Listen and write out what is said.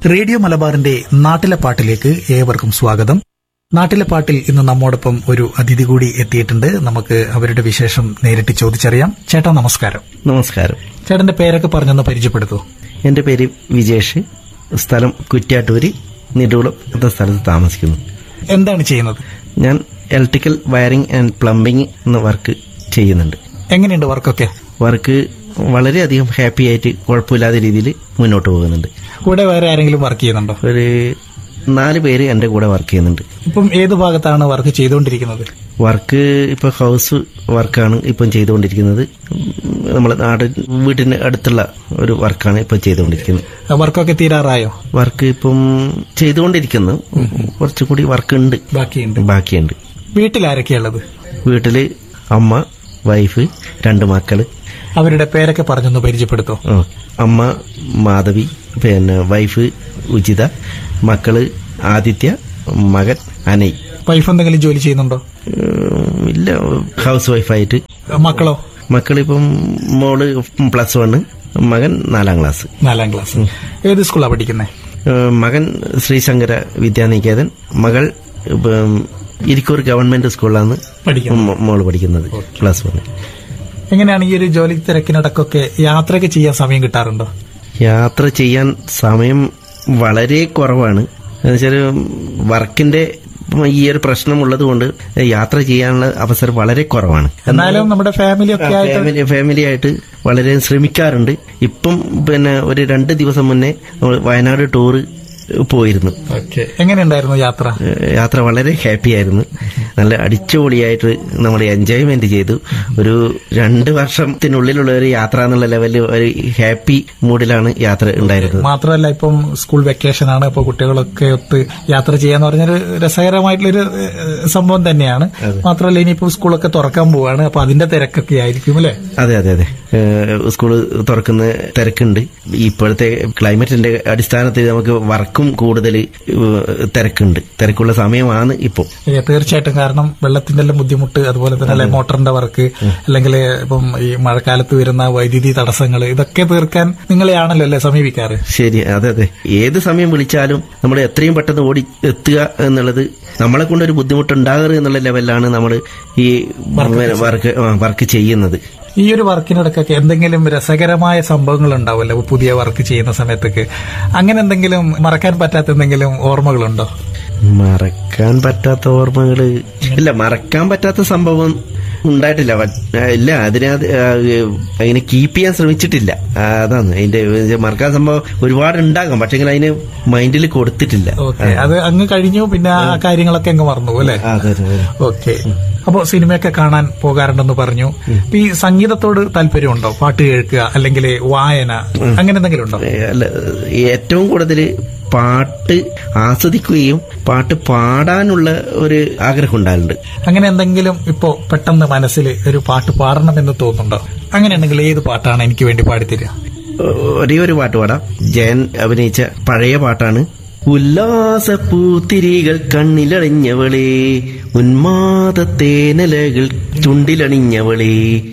radio മലബാറിന്റെ നാട്ടിലെ പാട്ടിലേക്ക് ഏവർക്കും സ്വാഗതം നാട്ടിലെ പാട്ടിൽ ഇന്ന് നമ്മോടൊപ്പം ഒരു അതിഥി കൂടി എത്തിയിട്ടുണ്ട് നമുക്ക് അവരുടെ വിശേഷം നേരിട്ട് ചോദിച്ചറിയാം ചേട്ടാ നമസ്കാരം നമസ്കാരം ചേട്ടന്റെ പേരൊക്കെ പറഞ്ഞൊന്ന് പരിചയപ്പെടുത്തൂ എൻ്റെ പേര് വിജേഷ് സ്ഥലം കുറ്റ്യാട്ടൂര് നെടുകുളം എന്ന സ്ഥലത്ത് താമസിക്കുന്നു എന്താണ് ചെയ്യുന്നത് ഞാൻ ഇലക്ട്രിക്കൽ വയറിംഗ് ആൻഡ് പ്ലംബിംഗ് എന്ന വർക്ക് ചെയ്യുന്നുണ്ട് എങ്ങനെയുണ്ട് വർക്കൊക്കെ വർക്ക് വളരെയധികം ഹാപ്പി ആയിട്ട് കുഴപ്പമില്ലാത്ത രീതിയിൽ മുന്നോട്ട് പോകുന്നുണ്ട് കൂടെ വേറെ ആരെങ്കിലും വർക്ക് ചെയ്യുന്നുണ്ടോ ഒരു നാല് പേര് എൻ്റെ കൂടെ വർക്ക് ചെയ്യുന്നുണ്ട് ഇപ്പം ഏത് ഭാഗത്താണ് വർക്ക് ചെയ്തുകൊണ്ടിരിക്കുന്നത് വർക്ക് ഇപ്പോൾ ഹൗസ് വർക്കാണ് ഇപ്പം ചെയ്തുകൊണ്ടിരിക്കുന്നത് നമ്മളെ നാട് വീട്ടിന് അടുത്തുള്ള ഒരു വർക്കാണ് ഇപ്പം ചെയ്തുകൊണ്ടിരിക്കുന്നത് വർക്കൊക്കെ തീരാറായോ വർക്ക് ഇപ്പം ചെയ്തുകൊണ്ടിരിക്കുന്നു കുറച്ചും കൂടി വർക്ക് ഉണ്ട് ബാക്കിയുണ്ട് ബാക്കിയുണ്ട് വീട്ടിൽ ആരൊക്കെയുള്ളത് വീട്ടില് അമ്മ വൈഫ് രണ്ട് മക്കള് അവരുടെ പേരൊക്കെ പറഞ്ഞൊന്ന് പരിചയപ്പെടുത്തോ ആ, അമ്മ മാധവി പിന്നെ വൈഫ് ഉചിത മക്കള് ആദിത്യ മകൻ അനൈ വൈഫ് എന്തെങ്കിലും ജോലി ചെയ്യുന്നുണ്ടോ ഉം, ഇല്ല ഹൗസ് വൈഫായിട്ട് മക്കളോ മക്കളിപ്പം മോള് പ്ലസ് വണ് മകൻ നാലാം ക്ലാസ് നാലാം ക്ലാസ് ഏത് സ്കൂളാണ് പഠിക്കുന്നത് ഏഹ് മകൻ ശ്രീശങ്കര വിദ്യാനികേതൻ മകൾ ഇപ്പം ഇരിക്കൂർ ഗവൺമെന്റ് സ്കൂളിലാണ് പഠിക്കുന്നത് മോ- മോള് പഠിക്കുന്നത് പ്ലസ് വൺ എങ്ങനെയാണ് ഈ ഒരു ജോലി തിരക്കിനിടക്കൊക്കെ യാത്രയൊക്കെ ചെയ്യാൻ സമയം കിട്ടാറുണ്ടോ യാത്ര ചെയ്യാൻ സമയം വളരെ കുറവാണ് എന്നുവെച്ചാൽ വർക്കിന്റെ ഈ ഒരു പ്രശ്നമുള്ളത് കൊണ്ട് യാത്ര ചെയ്യാനുള്ള അവസരം വളരെ കുറവാണ് എന്നാലും നമ്മുടെ ഫാമിലി ഒക്കെ ആയിട്ട് ഫാമിലി ഫാമിലി ആയിട്ട് വളരെ ശ്രമിക്കാറുണ്ട് ഇപ്പം പിന്നെ ഒരു രണ്ട് ദിവസം മുന്നേ നമ്മൾ വയനാട് ടൂറ് പോയിരുന്നു ഓക്കെ എങ്ങനെയുണ്ടായിരുന്നു യാത്ര ഏഹ് യാത്ര വളരെ ഹാപ്പി ആയിരുന്നു നല്ല അടിച്ചുപൊളിയായിട്ട് നമ്മൾ എൻജോയ്മെന്റ് ചെയ്തു ഒരു രണ്ട് വർഷത്തിനുള്ളിലുള്ള ഒരു യാത്ര എന്നുള്ള ലെവലിൽ ഒരു ഹാപ്പി മൂഡിലാണ് യാത്ര ഉണ്ടായിരുന്നത് മാത്രമല്ല ഇപ്പം സ്കൂൾ വെക്കേഷൻ ആണ് ഇപ്പൊ കുട്ടികളൊക്കെ ഒത്ത് യാത്ര ചെയ്യാന്ന് പറഞ്ഞൊരു രസകരമായിട്ടുള്ളൊരു ഏഹ്, സംഭവം തന്നെയാണ് മാത്രമല്ല ഇനിയിപ്പോ സ്കൂളൊക്കെ തുറക്കാൻ പോവാണ് അപ്പൊ അതിന്റെ തിരക്കൊക്കെ ആയിരിക്കും അല്ലെ അതെ അതെ അതെ ഏഹ് സ്കൂള് തുറക്കുന്ന തിരക്കുണ്ട് ഇപ്പോഴത്തെ ക്ലൈമറ്റിന്റെ അടിസ്ഥാനത്തിൽ നമുക്ക് വർക്കും കൂടുതൽ ഏഹ് തിരക്കുണ്ട് തിരക്കുള്ള സമയമാണ് ഇപ്പോൾ ഏ, തീർച്ചയായിട്ടും കാരണം വെള്ളത്തിന്റെ എല്ലാം ബുദ്ധിമുട്ട് അതുപോലെ തന്നെ അല്ലെ മോട്ടറിന്റെ വർക്ക് അല്ലെങ്കിൽ ഇപ്പം ഈ മഴക്കാലത്ത് വരുന്ന വൈദ്യുതി തടസ്സങ്ങൾ ഇതൊക്കെ തീർക്കാൻ നിങ്ങളെയാണല്ലോ അല്ലെ സമീപിക്കാറ് ശരി അതെ അതെ ഏത് സമയം വിളിച്ചാലും നമ്മൾ എത്രയും പെട്ടെന്ന് ഓടി എത്തുക എന്നുള്ളത് നമ്മളെ കൊണ്ട് ഒരു ബുദ്ധിമുട്ടുണ്ടാകരുത് എന്നുള്ള ലെവലിലാണ് നമ്മൾ ഈ വർക്ക് ആ, വർക്ക് ചെയ്യുന്നത് ഈ ഒരു വർക്കിനിടക്കൊക്കെ എന്തെങ്കിലും രസകരമായ സംഭവങ്ങൾ ഉണ്ടാവുമല്ലോ പുതിയ വർക്ക് ചെയ്യുന്ന സമയത്തൊക്കെ അങ്ങനെ എന്തെങ്കിലും മറക്കാൻ പറ്റാത്ത എന്തെങ്കിലും ഓർമ്മകളുണ്ടോ മറക്കാൻ പറ്റാത്ത ഓർമ്മകള് ഇല്ല മറക്കാൻ പറ്റാത്ത സംഭവം ഉണ്ടായിട്ടില്ല പ- ഇല്ല അതിനകത്ത് ആ, അതിനെ കീപ്പ് ചെയ്യാൻ ശ്രമിച്ചിട്ടില്ല ആ, അതാണ് അതിന്റെ ഇത് മറക്കാൻ സംഭവം ഒരുപാട് ഉണ്ടാകാം പക്ഷെങ്കിൽ അതിന് മൈൻഡിൽ കൊടുത്തിട്ടില്ല ഓക്കെ അത് അങ്ങ് കഴിഞ്ഞു പിന്നെ ആ കാര്യങ്ങളൊക്കെ അങ്ങ് മറന്നു അല്ലെ ആ, അതെ അതെ അതെ ഓക്കെ അപ്പോ സിനിമയൊക്കെ കാണാൻ പോകാറുണ്ടെന്ന് പറഞ്ഞു ഇപ്പൊ ഈ സംഗീതത്തോട് താല്പര്യമുണ്ടോ പാട്ട് കേൾക്കുക അല്ലെങ്കിൽ വായന അങ്ങനെ എന്തെങ്കിലും ഉണ്ടോ ഏ, അല്ല ഏറ്റവും കൂടുതൽ പാട്ട് ആസ്വദിക്കുകയും പാട്ട് പാടാനുള്ള ഒരു ആഗ്രഹം ഉണ്ടാകുന്നുണ്ട് അങ്ങനെ എന്തെങ്കിലും ഇപ്പോ പെട്ടെന്ന് മനസ്സിൽ ഒരു പാട്ട് പാടണമെന്ന് തോന്നുന്നുണ്ടോ അങ്ങനെ ഉണ്ടെങ്കിൽ ഏത് പാട്ടാണ് എനിക്ക് വേണ്ടി പാടിത്തരിക ഒരേ ഒരു പാട്ട് പാടാം ജയൻ അഭിനയിച്ച പഴയ പാട്ടാണ് ഉല്ലാസ പൂത്തിരികൾ കണ്ണിലണിഞ്ഞവളേ ഉന്മാദ തേനലകൾ ചുണ്ടിലണിഞ്ഞവളേ